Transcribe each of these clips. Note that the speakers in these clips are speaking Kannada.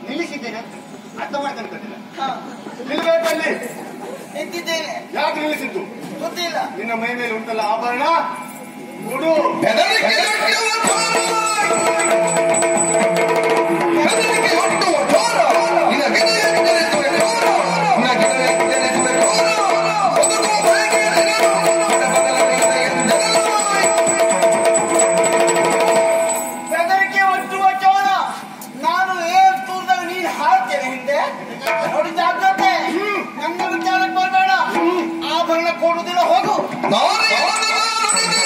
ನಿಲ್ಲಿಸಿದ್ದೇನೆ ಅರ್ಥ ಮಾಡ್ಕೊಂಡಿಲ್ಲ ಹಾ ನಿಲ್ಬೇಕಲ್ಲಿ ನಿಂತಿದ್ದೇನೆ ಯಾಕೆ ನಿಲ್ಲಿಸಿದ್ದು ಗೊತ್ತಿಲ್ಲ ನಿನ್ನ ಮೈ ಮೇಲೆ ಉಂಟಲ್ಲ ಆಭರಣ ಕೊಡು ಬೆದರಿಕೆ ಗಟ್ಟಿಯುವ ಬೆದರಿಕೆ ಹುಟ್ಟುವ ಘೋರ. ನಿನಗೆದೆಯೆಂದರೆ ತುವೆ ಘೋರ. ನಿನಗೆದೆಯೆಂದರೆ ತುವೆ ಘೋರ. ಬದುಕುವ ಬಯಕೆ ನಿನಗೆ. ಬದಲಾಗಿದೆ ಎಂದೆಲ್ಲ. ಬೆದರಿಕೆ ಒಟ್ಟುವ ಚೋರ ನಾನು ಏನ್ ತೂರ್ದಾಗ ನೀನ್ ಹಾಡ್ತೇನೆ ಹಿಂದೆ ನೋಡಿ ಜಾಗ್ರತೆ ನನ್ನ ವಿಚಾರಕ್ಕೆ ಬರಬೇಡ ಆಭರಣ ಕೊಡುದಿಲ್ಲ ಹೋಗು ನಾನು ಯಾರನ್ನ ನುಡಿದೆ?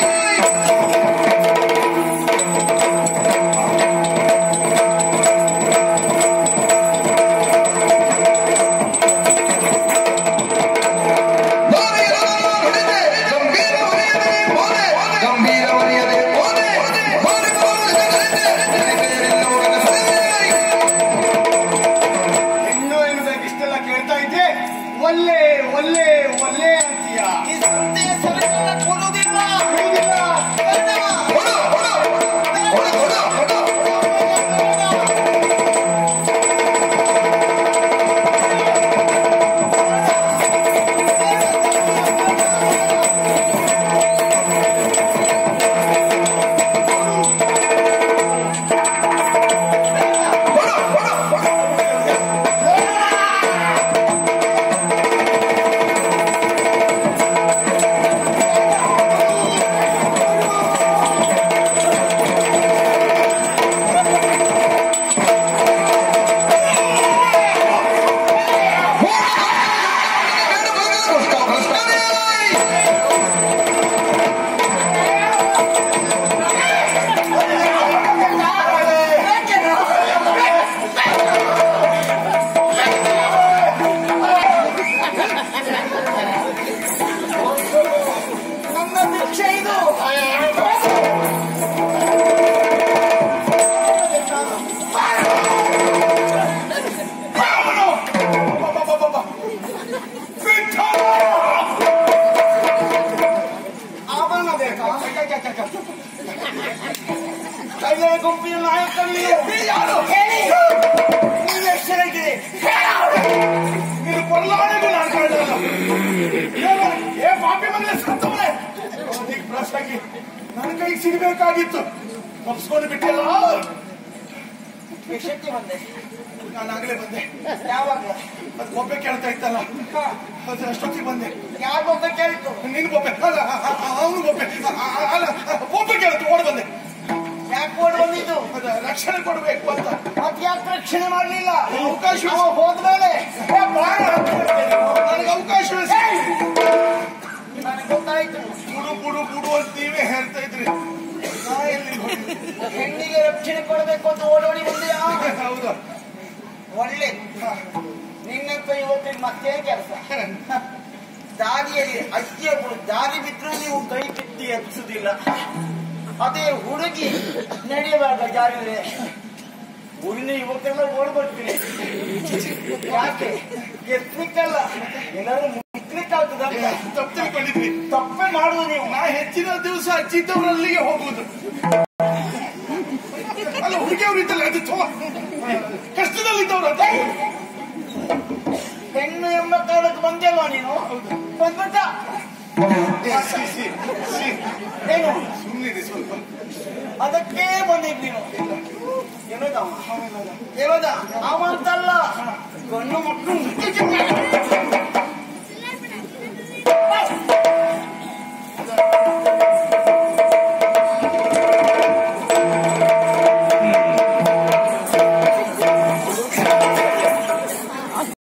ನಾನು ಯಾರನ್ನ ನುಡಿದೆ? ಗಂಭೀರ ಮರೆಯದೆ ಹೋದೆ. ಗಂಭೀರ ಮರೆಯದೆ ಹೋದೆ. ಮಾಡಿಕೊಳ್ಳದೆ ನಡೆದೆ. ನಡೆದೇರಿಲ್ಲವನ ಸರಿದೆ. ಇನ್ನೂ ಏನು ಬೇಕು ಇಷ್ಟೆಲ್ಲ ಕೇಳ್ತಾ ಇದ್ದೆ ಒಲ್ಲೆ ಒಲ್ಲೆ ಒಲ್ಲೆ ಅಂತೀಯ ಈ ಸಂತೆಯ ಸರಕನ್ನ ಕೊಡುದಿಲ್ಲ ಕೊಡುವುದಿಲ್ಲ. ಬೇಡ. ಕೊಡು, ಕೊಡು. ಕೊಡು, ಕೊಡು, ಕೊಡು. ನನ್ನ ಭಿಕ್ಷೆ ಇದು ಆಭರಣ ಬೇಕಾ ಕೈಯ ಗುಂಪಿನ ನಾಯಕ ನೀನು ಯಾರು ಹೇಳಿ ನೀನು ಎಷ್ಟು ಚೆನ್ನಾಗಿದೆ ನೀನು ಕೊಲ್ಲಾಡಿಗೂ ನಾನು ಕಾಣಲ್ಲ ಏನು? ಏ ಪಾಪಿ ಮಗನೇ ಸತ್ತವನೇ ಅವನಿಗೆ ಬ್ರಷ್ ಹಾಕಿ ನನ್ನ ಕೈಗೆ ಸಿಗಬೇಕಾಗಿತ್ತು ತಪ್ಪಿಸ್ಕೊಂಡು ಬಿಟ್ಟಿಲ್ಲ ಎಷ್ಟಕ್ಕೆ ಬಂದೆ ನಾನು ಆಗಲೇ ಬಂದೆ ಯಾವಾಗ ಅದು ಒಬ್ಬೆ ಕೇಳ್ತಾ ಇತ್ತಲ್ಲ ಅದು ಅಷ್ಟೊತ್ತಿಗೆ ಬಂದೆ ಯಾವಾಗ ಕೇಳಿತು ನಿನ್ ಬೊಬ್ಬೆ ಅಲ್ಲ ಅವನು ಬೊಬ್ಬೆ ಅಲ್ಲ ಬೊಬ್ಬೆ ಕೇಳ್ತು ಓಡ್ ಬಂದೆ ಯಾಕೆ ಓಡ್ ಬಂದಿದ್ದು ಅದು ರಕ್ಷಣೆ ಕೊಡಬೇಕು ಅಂತ ಮತ್ತೆ ಯಾಕೆ ರಕ್ಷಣೆ ಮಾಡ್ಲಿಲ್ಲ ಅವಕಾಶ ಅವ ಹೋದ್ಮೇಲೆ ಏ, ಬಾರ ಅಂತ ಹೇಳ್ತೇನೆ. ನನಗೆ ಅವಕಾಶವೇ ಸಿಕ್ಕಿಲ್ಲ. ನನಗೆ ಗೊತ್ತಾಯ್ತು ಬುಡು ಬುಡು ಬುಡು ಅಂತ ನೀವೇ ಹೇಳ್ತಾ ಇದ್ರಿ ನಾ ಎಲ್ಲಿ ಹೋಗಿದ್ದೆ? ಹೆಣ್ಣಿಗೆ ರಕ್ಷಣೆ ಕೊಡಬೇಕು ಅಂತ ಓಡೋಡಿ ಬಂದೆಯಾ ಹೌದಾ ಒಳ್ಳೆ ನಿನ್ನಂತ ಯುವಕರಿಗೆ ಮತ್ತೆ ಕೆಲಸ ದಾರಿಯಲ್ಲಿ ಅಜ್ಜಿಯ ಬು- ದಾರಿ ಬಿಟ್ಟರು ನೀವು ಕೈ ಕಿತ್ತಿ ಎಬ್ಸುದಿಲ್ಲ ಅದೇ ಹುಡುಗಿ ನಡೆಯುವಾಗ ಜಾರಿ ಊರಿನ ಯುವಕರೆಲ್ಲ ಓಡ್ಬರ್ತೀನಿ ಯಾಕೆ ಎತ್ತಲಿಕ್ಕಲ್ಲ ಏನಾದ್ರು ಮುಟ್ಲಿಕ್ಕಾಗ್ತದ ತಪ್ಪು ತಿಳ್ಕೊಂಡಿದ್ವಿ ತಪ್ಪೇ ಮಾಡುದು ನೀವು ನಾ ಹೆಚ್ಚಿನ ದಿವಸ ಅಜ್ಜಿದ್ದವರಲ್ಲಿಗೆ ಹೋಗುವುದು ಅಲ್ಲ ಹುಡುಗಿಯವರು ಇದ್ದಲ್ಲ ಅದು ಥೋ. ಕಷ್ಟದಲ್ಲಿದ್ದವ್ರು ಅಂತ ಹೆಣ್ಣು ಎಂಬ ಕಾರಣಕ್ಕೆ ಬಂದಲ್ವಾ ನೀನು ಬಂದ್ಬಿಟ್ಟ ಏ, ಸಿ, ಸಿ, ಸಿ. ಏನು ಸುಮ್ಮನಿರಿ ಸ್ವಲ್ಪ ಅದಕ್ಕೆ ಬಂದಿದ್ ನೀನು ಏನದ ಏನದ ಅವಂತಲ್ಲ ಗಂಡು ಮಕ್ಕಳು